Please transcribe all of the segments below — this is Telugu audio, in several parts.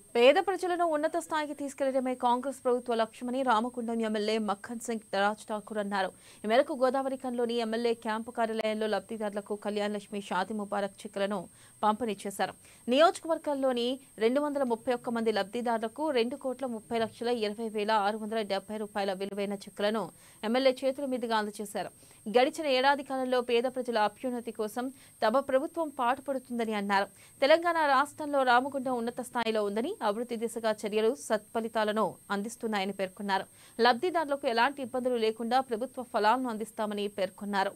పేద ప్రజలను ఉన్నత స్థాయికి తీసుకెళ్లడమే కాంగ్రెస్ ప్రభుత్వ లక్ష్యమని రామకుండం ఎమ్మెల్యే మక్కన్ సింగ్ రాజ్ ఠాకూర్ అన్నారు ఈ మేరకు గోదావరికంలోని ఎమ్మెల్యే క్యాంపు కార్యాలయంలో లబ్ధిదారులకు కళ్యాణ్ లక్ష్మి షాది ముబారక్ చెక్కులను పంపిణీ చేశారు నియోజకవర్గాల్లోని రెండు వందల ముప్పై ఒక్క మంది లబ్ధిదారులకు రెండు కోట్ల ముప్పై లక్షల ఇరవై వేల ఆరు వందల డెబ్బై రూపాయల విలువైన చెక్కులను ఎమ్మెల్యే చేతుల మీదుగా అందజేశారు గడిచిన ఏడాది కాలంలో పేద ప్రజల అభ్యున్నతి కోసం తమ ప్రభుత్వం పాటుపడుతుందని అన్నారు తెలంగాణ రాష్ట్రంలో రామగుండం ఉన్నత స్థాయిలో ఉందని అభివృద్ధి దిశగా చర్యలు సత్ఫలితాలను అందిస్తున్నాయని పేర్కొన్నారు లబ్ధిదారులకు ఎలాంటి ఇబ్బందులు లేకుండా ప్రభుత్వ ఫలాలను అందిస్తామని పేర్కొన్నారు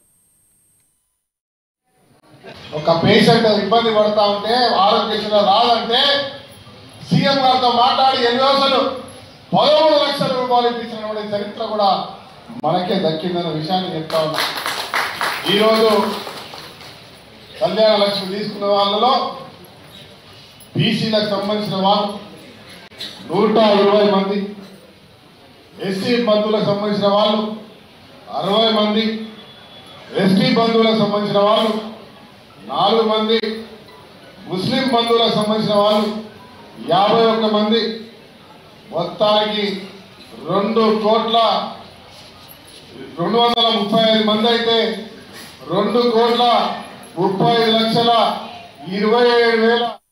ఒక పేషెంట్ ఇబ్బంది పడతా ఉంటే ఆరోగ్యశ్రీలో రాదంటే సీఎం గారితో మాట్లాడి ఎన్ని రోజులు పదమూడు లక్షల రూపాయలు ఇప్పించినటువంటి చరిత్ర కూడా మనకే దక్కిందన్న విషయాన్ని చెప్తా ఉన్నా ఈరోజు కళ్యాణ లక్ష్మి తీసుకున్న వాళ్ళలో బీసీలకు సంబంధించిన వాళ్ళు నూట ఇరవై మంది ఎస్సీ బంధువులకు సంబంధించిన వాళ్ళు అరవై మంది ఎస్టీ బంధువులకు సంబంధించిన వాళ్ళు నాలుగు మంది ముస్లిం బంధువులకు సంబంధించిన వాళ్ళు యాభై ఒక్క మంది మొత్తానికి రెండు కోట్ల రెండు వందల ముప్పై ఐదు మంది అయితే రెండు కోట్ల ముప్పై ఐదు లక్షల ఇరవై ఏడు వేల